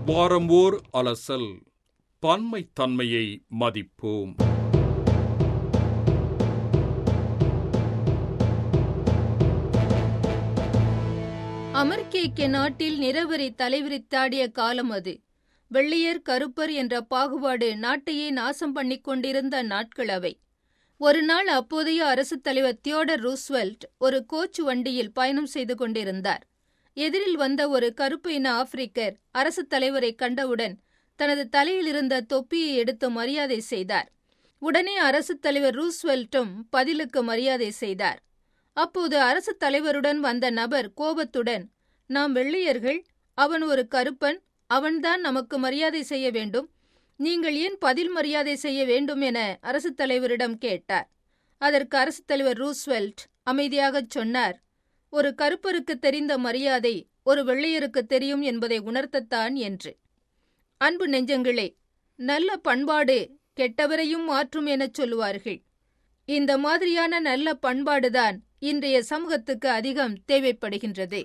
வாரம் ஓர் அலசல் பன்மை தன்மையை மதிப்போம் அமர்கேக்க நாட்டில் நிறவரி தலைவிரித்தாடிய காலம் அது வெள்ளையர் கருப்பர் என்ற பாகுபாடு நாட்டையே நாசம் பண்ணிக் கொண்டிருந்த நாட்கள் அவை ஒரு நாள் அப்போதைய அரசுத் தலைவர் தியோடர் ரூஸ்வெல்ட் ஒரு கோச் வண்டியில் பயணம் செய்து கொண்டிருந்தார் எதிரில் வந்த ஒரு கருப்பு இன ஆப்பிரிக்கர் அரசுத் தலைவரை கண்டவுடன் தனது தலையில் இருந்த தொப்பியை எடுத்து மரியாதை செய்தார் உடனே அரசுத் தலைவர் ரூஸ்வெல்ட்டும் பதிலுக்கு மரியாதை செய்தார் அப்போது அரசுத் தலைவருடன் வந்த நபர் கோபத்துடன் நாம் வெள்ளையர்கள் அவன் ஒரு கருப்பன் அவன்தான் நமக்கு மரியாதை செய்ய வேண்டும் நீங்கள் ஏன் பதில் மரியாதை செய்ய வேண்டும் என அரசுத் தலைவரிடம் கேட்டார் அதற்கு அரசுத் தலைவர் ரூஸ்வெல்ட் அமைதியாகச் சொன்னார் ஒரு கருப்பருக்கு தெரிந்த மரியாதை ஒரு வெள்ளையருக்கு தெரியும் என்பதை உணர்த்தத்தான் என்று அன்பு நெஞ்சங்களே நல்ல பண்பாடு கெட்டவரையும் மாற்றும் எனச் சொல்லுவார்கள் இந்த மாதிரியான நல்ல பண்பாடுதான் இன்றைய சமூகத்துக்கு அதிகம் தேவைப்படுகின்றது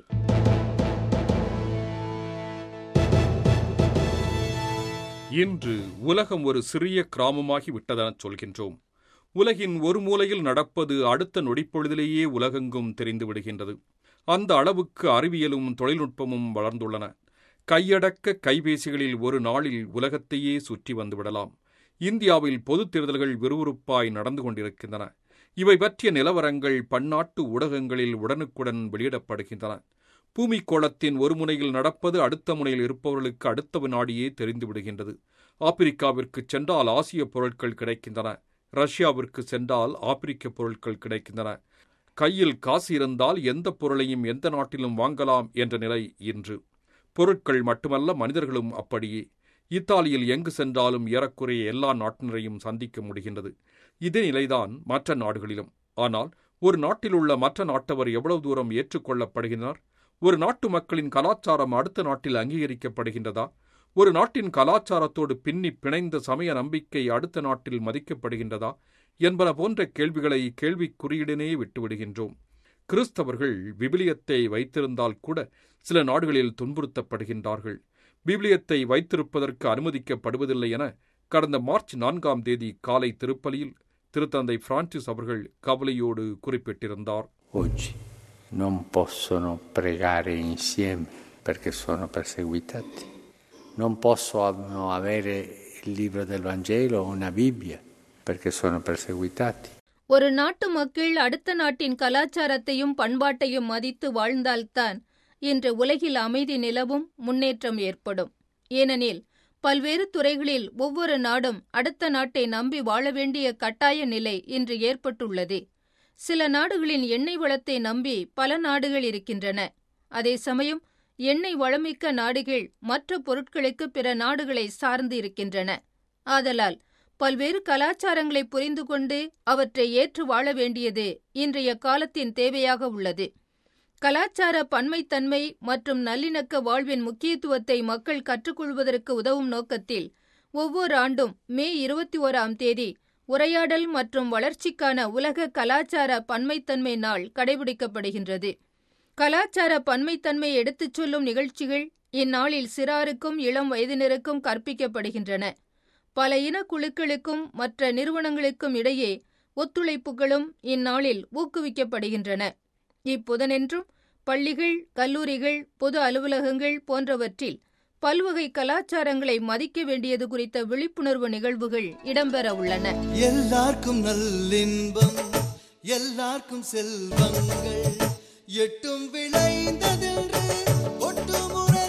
இன்று உலகம் ஒரு சிறிய கிராமமாகி விட்டதெனச் சொல்கின்றோம் உலகின் ஒரு மூலையில் நடப்பது அடுத்த நொடிப்பொழுதிலேயே உலகெங்கும் தெரிந்து விடுகின்றது அந்த அளவுக்கு அறிவியலும் தொழில்நுட்பமும் வளர்ந்துள்ளன கையடக்க கைபேசிகளில் ஒரு நாளில் உலகத்தையே சுற்றி வந்துவிடலாம் இந்தியாவில் பொதுத் தேர்தல்கள் விறுவிறுப்பாய் நடந்து கொண்டிருக்கின்றன இவை பற்றிய நிலவரங்கள் பன்னாட்டு ஊடகங்களில் உடனுக்குடன் வெளியிடப்படுகின்றன பூமிக்கோளத்தின் ஒரு முனையில் நடப்பது அடுத்த முனையில் இருப்பவர்களுக்கு அடுத்த வினாடியே தெரிந்து விடுகின்றது ஆப்பிரிக்காவிற்கு சென்றால் ஆசிய பொருட்கள் கிடைக்கின்றன ரஷ்யாவிற்கு சென்றால் ஆப்பிரிக்க பொருட்கள் கிடைக்கின்றன கையில் காசு இருந்தால் எந்த பொருளையும் எந்த நாட்டிலும் வாங்கலாம் என்ற நிலை இன்று பொருட்கள் மட்டுமல்ல மனிதர்களும் அப்படியே இத்தாலியில் எங்கு சென்றாலும் ஏறக்குறைய எல்லா நாட்டினரையும் சந்திக்க முடிகின்றது இதே நிலைதான் மற்ற நாடுகளிலும் ஆனால் ஒரு நாட்டில் உள்ள மற்ற நாட்டவர் எவ்வளவு தூரம் ஏற்றுக்கொள்ளப்படுகின்றனர் ஒரு நாட்டு மக்களின் கலாச்சாரம் அடுத்த நாட்டில் அங்கீகரிக்கப்படுகின்றதா ஒரு நாட்டின் கலாச்சாரத்தோடு பின்னி பிணைந்த சமய நம்பிக்கை அடுத்த நாட்டில் மதிக்கப்படுகின்றதா என்பன போன்ற கேள்விகளை கேள்விக்குறியிடனே விட்டுவிடுகின்றோம் கிறிஸ்தவர்கள் விபிலியத்தை வைத்திருந்தால் கூட சில நாடுகளில் துன்புறுத்தப்படுகின்றார்கள் விபிலியத்தை வைத்திருப்பதற்கு அனுமதிக்கப்படுவதில்லை என கடந்த மார்ச் நான்காம் தேதி காலை திருப்பலியில் திருத்தந்தை பிரான்சிஸ் அவர்கள் கவலையோடு குறிப்பிட்டிருந்தார் oggi non possono pregare insieme perché sono perseguitati, non possono avere il libro del Vangelo o una Bibbia perché sono perseguitati. ஒரு நாட்டு மக்கள் அடுத்த நாட்டின் கலாச்சாரத்தையும் பண்பாட்டையும் மதித்து வாழ்ந்தால்தான் இன்று உலகில் அமைதி நிலவும் முன்னேற்றம் ஏற்படும் ஏனெனில் பல்வேறு துறைகளில் ஒவ்வொரு நாடும் அடுத்த நாட்டை நம்பி வாழ வேண்டிய கட்டாய நிலை இன்று ஏற்பட்டுள்ளது சில நாடுகளின் எண்ணெய் வளத்தை நம்பி பல நாடுகள் இருக்கின்றன அதே சமயம் எண்ணெய் வளமிக்க நாடுகள் மற்ற பொருட்களுக்கு பிற நாடுகளை சார்ந்து இருக்கின்றன ஆதலால் பல்வேறு கலாச்சாரங்களை புரிந்து கொண்டு அவற்றை ஏற்று வாழ வேண்டியது இன்றைய காலத்தின் தேவையாக உள்ளது கலாச்சார பன்மைத்தன்மை மற்றும் நல்லிணக்க வாழ்வின் முக்கியத்துவத்தை மக்கள் கற்றுக்கொள்வதற்கு உதவும் நோக்கத்தில் ஒவ்வொரு ஆண்டும் மே இருபத்தி ஓராம் தேதி உரையாடல் மற்றும் வளர்ச்சிக்கான உலக கலாச்சார பன்மைத்தன்மை நாள் கடைபிடிக்கப்படுகின்றது கலாச்சார பன்மைத்தன்மை எடுத்துச் சொல்லும் நிகழ்ச்சிகள் இந்நாளில் சிறாருக்கும் இளம் வயதினருக்கும் கற்பிக்கப்படுகின்றன பல இன குழுக்களுக்கும் மற்ற நிறுவனங்களுக்கும் இடையே ஒத்துழைப்புகளும் இந்நாளில் ஊக்குவிக்கப்படுகின்றன இப்புதனென்றும் பள்ளிகள் கல்லூரிகள் பொது அலுவலகங்கள் போன்றவற்றில் பல்வகை கலாச்சாரங்களை மதிக்க வேண்டியது குறித்த விழிப்புணர்வு நிகழ்வுகள் இடம்பெற உள்ளன எல்லாருக்கும் நல்லின்பம் எல்லாருக்கும் செல்வங்கள் எட்டும் விளைந்ததென்று ஒட்டுமுறை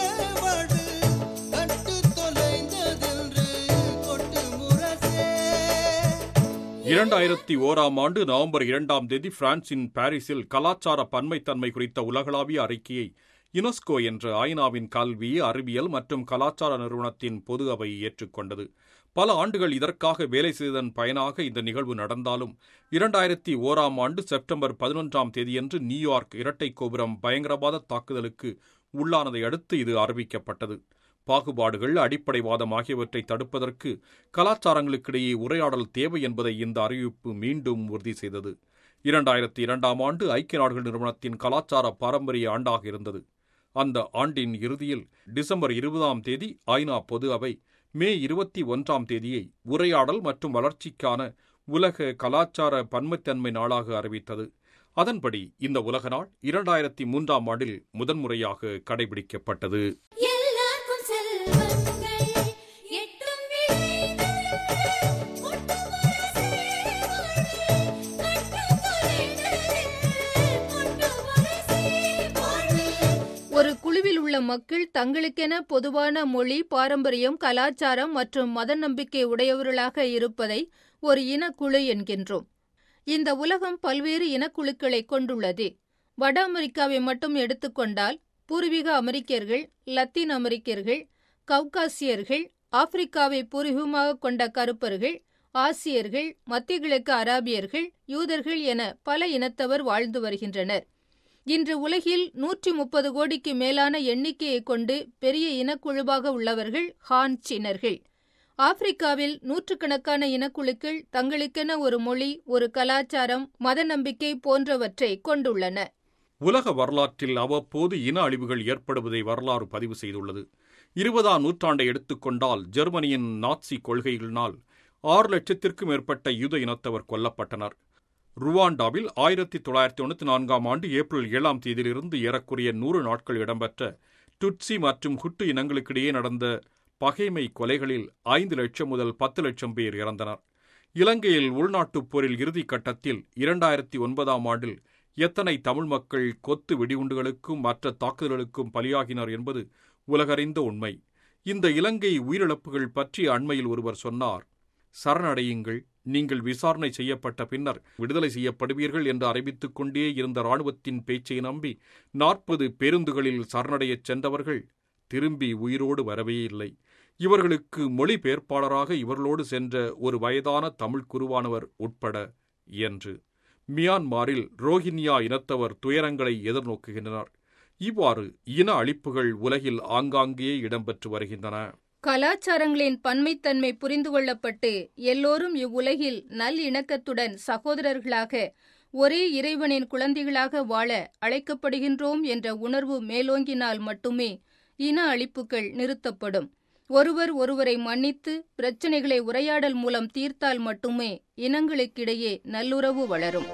சேவடு கட்டு தொலைந்ததென்று கொட்டுமுரசே இரண்டாயிரத்தி ஓராம் ஆண்டு நவம்பர் இரண்டாம் தேதி பிரான்சின் பாரிஸில் கலாச்சார பன்மைத்தன்மை குறித்த உலகளாவிய அறிக்கையை யுனெஸ்கோ என்ற ஐநாவின் கல்வி அறிவியல் மற்றும் கலாச்சார நிறுவனத்தின் பொது அவை ஏற்றுக்கொண்டது பல ஆண்டுகள் இதற்காக வேலை செய்ததன் பயனாக இந்த நிகழ்வு நடந்தாலும் இரண்டாயிரத்தி ஓராம் ஆண்டு செப்டம்பர் பதினொன்றாம் தேதியன்று நியூயார்க் இரட்டை கோபுரம் பயங்கரவாத தாக்குதலுக்கு உள்ளானதை அடுத்து இது அறிவிக்கப்பட்டது பாகுபாடுகள் அடிப்படைவாதம் ஆகியவற்றை தடுப்பதற்கு கலாச்சாரங்களுக்கிடையே உரையாடல் தேவை என்பதை இந்த அறிவிப்பு மீண்டும் உறுதி செய்தது இரண்டாயிரத்தி இரண்டாம் ஆண்டு ஐக்கிய நாடுகள் நிறுவனத்தின் கலாச்சார பாரம்பரிய ஆண்டாக இருந்தது அந்த ஆண்டின் இறுதியில் டிசம்பர் இருபதாம் தேதி ஐநா பொது அவை மே இருபத்தி ஒன்றாம் தேதியை உரையாடல் மற்றும் வளர்ச்சிக்கான உலக கலாச்சார பன்மைத்தன்மை நாளாக அறிவித்தது அதன்படி இந்த உலக நாள் இரண்டாயிரத்தி மூன்றாம் ஆண்டில் முதன்முறையாக கடைபிடிக்கப்பட்டது எல்லாருக்கும் செல்வங்கள் எட்டும் விளைந்தது ஒட்டுமொரு சீர்வாழ்வு கட்டும் தொலைந்தது ஒட்டுமொரு சீர்வாழ்வு ஒரு குழுவில் உள்ள மக்கள் தங்களுக்கென பொதுவான மொழி பாரம்பரியம் கலாச்சாரம் மற்றும் மத நம்பிக்கை உடையவர்களாக இருப்பதை ஒரு இனக்குழு என்கின்றோம் இந்த உலகம் பல்வேறு இனக்குழுக்களை கொண்டுள்ளது வட அமெரிக்காவை மட்டும் எடுத்துக்கொண்டால் பூர்வீக அமெரிக்கர்கள் லத்தீன் அமெரிக்கர்கள் கவுகாசியர்கள் ஆப்பிரிக்காவை பூர்வீகமாக கொண்ட கருப்பர்கள் ஆசியர்கள் மத்திய கிழக்கு அராபியர்கள் யூதர்கள் என பல இனத்தவர் வாழ்ந்து வருகின்றனர் இன்று உலகில் நூற்றி முப்பது கோடிக்கு மேலான எண்ணிக்கையை கொண்டு பெரிய இனக்குழுவாக உள்ளவர்கள் ஹான் சீனர்கள் ஆப்பிரிக்காவில் நூற்றுக்கணக்கான இனக்குழுக்கள் தங்களுக்கென ஒரு மொழி ஒரு கலாச்சாரம் மத நம்பிக்கை போன்றவற்றை கொண்டுள்ளன உலக வரலாற்றில் அவ்வப்போது இன அழிவுகள் ஏற்படுவதை வரலாறு பதிவு செய்துள்ளது இருபதாம் நூற்றாண்டை எடுத்துக்கொண்டால் ஜெர்மனியின் நாட்சி கொள்கைகளினால் ஆறு லட்சத்திற்கும் மேற்பட்ட யூத இனத்தவர் கொல்லப்பட்டனர் ருவாண்டாவில் ஆயிரத்தி தொள்ளாயிரத்தி தொண்ணூற்றி நான்காம் ஆண்டு ஏப்ரல் ஏழாம் தேதியிலிருந்து ஏறக்குறைய நூறு நாட்கள் இடம்பெற்ற டுட்சி மற்றும் ஹுட்டு இனங்களுக்கிடையே நடந்த பகைமை கொலைகளில் ஐந்து லட்சம் முதல் பத்து லட்சம் பேர் இறந்தனர் இலங்கையில் உள்நாட்டுப் போரில் இறுதி கட்டத்தில் இரண்டாயிரத்தி ஒன்பதாம் ஆண்டில் எத்தனை தமிழ் மக்கள் கொத்து வெடிகுண்டுகளுக்கும் மற்ற தாக்குதல்களுக்கும் பலியாகினர் என்பது உலகறிந்த உண்மை இந்த இலங்கை உயிரிழப்புகள் பற்றி அண்மையில் ஒருவர் சொன்னார் சரணடையுங்கள் நீங்கள் விசாரணை செய்யப்பட்ட பின்னர் விடுதலை செய்யப்படுவீர்கள் என்று அறிவித்துக் கொண்டே இருந்த இராணுவத்தின் பேச்சை நம்பி நாற்பது பேருந்துகளில் சரணடையச் சென்றவர்கள் திரும்பி உயிரோடு வரவே இல்லை இவர்களுக்கு மொழிபெயர்ப்பாளராக இவர்களோடு சென்ற ஒரு வயதான தமிழ் குருவானவர் உட்பட என்று மியான்மாரில் ரோஹின்யா இனத்தவர் துயரங்களை எதிர்நோக்குகின்றனர் இவ்வாறு இன அழிப்புகள் உலகில் ஆங்காங்கே இடம்பெற்று வருகின்றன கலாச்சாரங்களின் பன்மைத்தன்மை புரிந்து கொள்ளப்பட்டு எல்லோரும் இவ்வுலகில் நல் இணக்கத்துடன் சகோதரர்களாக ஒரே இறைவனின் குழந்தைகளாக வாழ அழைக்கப்படுகின்றோம் என்ற உணர்வு மேலோங்கினால் மட்டுமே இன அழிப்புகள் நிறுத்தப்படும் ஒருவர் ஒருவரை மன்னித்து பிரச்சனைகளை உரையாடல் மூலம் தீர்த்தால் மட்டுமே இனங்களுக்கிடையே நல்லுறவு வளரும்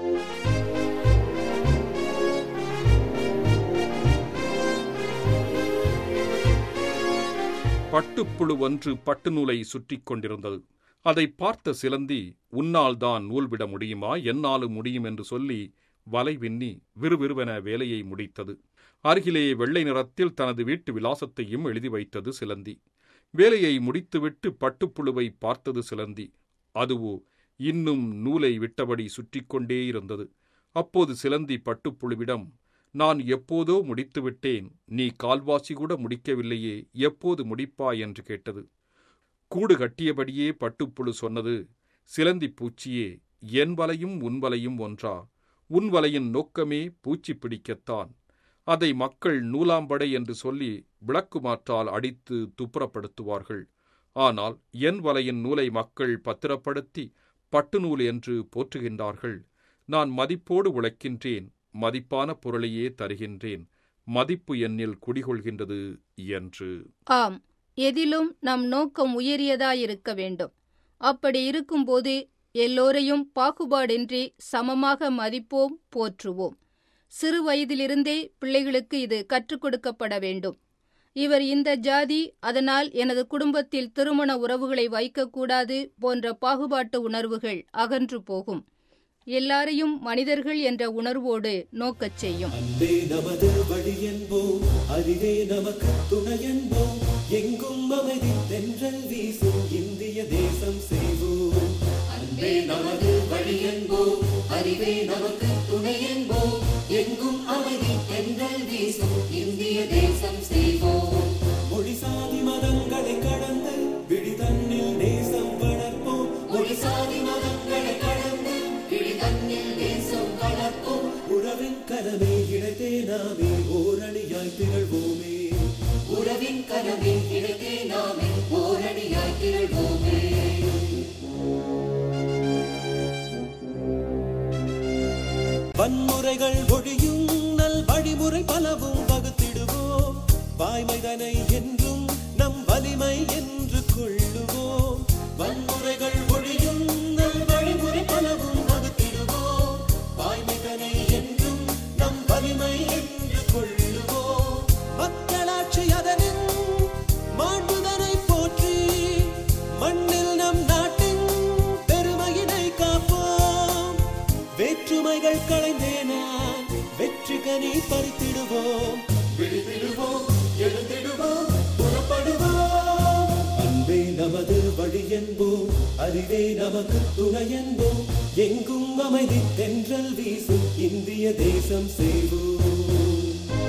பட்டுப்புழு ஒன்று பட்டு நூலை சுற்றிக் கொண்டிருந்தது அதை பார்த்த சிலந்தி உன்னால் தான் நூல் விட முடியுமா என்னாலும் முடியும் என்று சொல்லி வலை விண்ணி விறுவிறுவென வேலையை முடித்தது அருகிலே வெள்ளை நிறத்தில் தனது வீட்டு விலாசத்தையும் எழுதி வைத்தது சிலந்தி வேலையை முடித்துவிட்டு பட்டுப்புழுவை பார்த்தது சிலந்தி அதுவோ இன்னும் நூலை விட்டபடி சுற்றிக் கொண்டே இருந்தது அப்போது சிலந்தி பட்டுப்புழுவிடம் நான் எப்போதோ முடித்துவிட்டேன் நீ கால்வாசி கூட முடிக்கவில்லையே எப்போது முடிப்பாய் என்று கேட்டது கூடு கட்டியபடியே பட்டுப்புழு சொன்னது சிலந்தி பூச்சியே என் வலையும் உன் வலையும் ஒன்றா உன் வலையின் நோக்கமே பூச்சி பிடிக்கத்தான் அதை மக்கள் நூலாம்படை என்று சொல்லி விளக்குமாற்றால் அடித்து துப்புரப்படுத்துவார்கள் ஆனால் என் வலையின் நூலை மக்கள் பத்திரப்படுத்தி பட்டு நூல் என்று போற்றுகின்றார்கள் நான் மதிப்போடு உழைக்கின்றேன் மதிப்பான பொருளையே தருகின்றேன் மதிப்பு என்னில் குடிகொள்கின்றது என்று ஆம் எதிலும் நம் நோக்கம் உயரியதாயிருக்க வேண்டும் அப்படி இருக்கும்போது எல்லோரையும் பாகுபாடின்றி சமமாக மதிப்போம் போற்றுவோம் சிறு வயதிலிருந்தே பிள்ளைகளுக்கு இது கற்றுக் கொடுக்கப்பட வேண்டும் இவர் இந்த ஜாதி அதனால் எனது குடும்பத்தில் திருமண உறவுகளை வைக்கக்கூடாது போன்ற பாகுபாட்டு உணர்வுகள் அகன்று போகும் எல்லாரையும் மனிதர்கள் என்ற உணர்வோடு நோக்கச் செய்யும் அன்பே நமது வழி என்போம் அறிவே நமக்கு துணை என்போம் எங்கும் அமைதி தென்றல் வீசும் இந்திய தேசம் செய்வோம் அன்பே நமது வழி என்போம் அறிவே நமக்கு துணை என்போம் எங்கும் அமைதி தென்றல் வீசும் இந்திய தேசம் செய்வோம் மொழி சாதி மதங்களை கடந்து விழி தன்னில் தேசம் வளர்ப்போம் மொழி சாதி மதங்களை கடந்து விழி தன்னில் தேசம் வளர்ப்போம் உறவின் கனவே இடைத்தே நாமே ஓரணியாய் திகழ்வோமே உறவின் கனவே இடைத்தே நாமே ஓரணியாய் திகழ்வோமே வன்முறைகள் ஒழியும் நல் வழிமுறை பலவும் வகுத்திடுவோம் வாய்மைதனை என்றும் நம் வலிமை என்று கொள்ளுவோம் வன்முறைகள் ஒழியும் நம் வழிமுறை பலவும் வகுத்திடுவோம் வாய்மைதனை என்றும் நம் வலிமை என்று கொள்ளுவோம் மக்களாட்சி அதனின் மாண்புதனை போற்றி மண்ணில் நம் நாட்டின் பெருமையினை காப்போம் வேற்றுமைகள் களைந்தே நான் வெற்றி கனி பறித்திடுவோம் விழித்திடுவோம் எழுந்திடுவோம் புறப்படுவோம் அன்பே நமது வழி என்போம் அறிவே நமக்கு துணை என்போம் எங்கும் அமைதி தென்றல் வீசும் இந்திய தேசம் செய்வோம்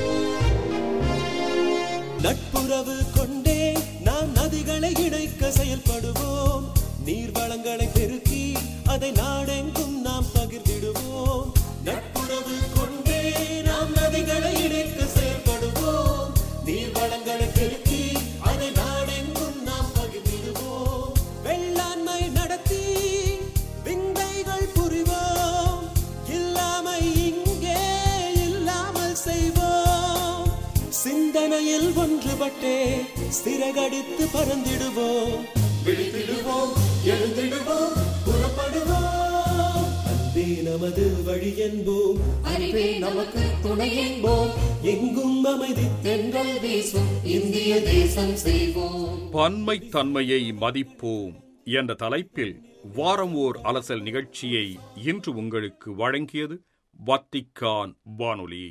நட்புறவு கொண்டே நாம் நதிகளை இணைக்க செயல்படுவோம் நீர் வளங்களை பெருக்கி அதை நாடெங்கும் நாம் பகிர்ந்திடுவோம் நட்புறவு கொண்டே நாம் நதிகளை இணைக்க செயல்படுவோம் நீர் வளங்களை பெருக்கி அதை நாடெங்கும் நாம் பகிர்ந்திடுவோம் வெள்ளாண்மை நடத்தி விந்தைகள் புரிவோம் இல்லாமை இங்கே இல்லாமல் செய்வோம் சிந்தனையில் ஒன்றுபட்டே சிறகடித்து பறந்திடுவோம் விழித்திடுவோம் எழுந்திடுவோம் புறப்படுவோம் அன்பே நமது வழி என்போம் அறிவே நமக்கு துணை என்போம் எங்கும் அமைதி தென்றல் வீசும் இந்திய தேசம் செய்வோம் பன்மை தன்மையை மதிப்போம் என்ற தலைப்பில் வாரம் ஓர் அலசல் நிகழ்ச்சியை இன்று உங்களுக்கு வழங்கியது வத்திக்கான் வானொலி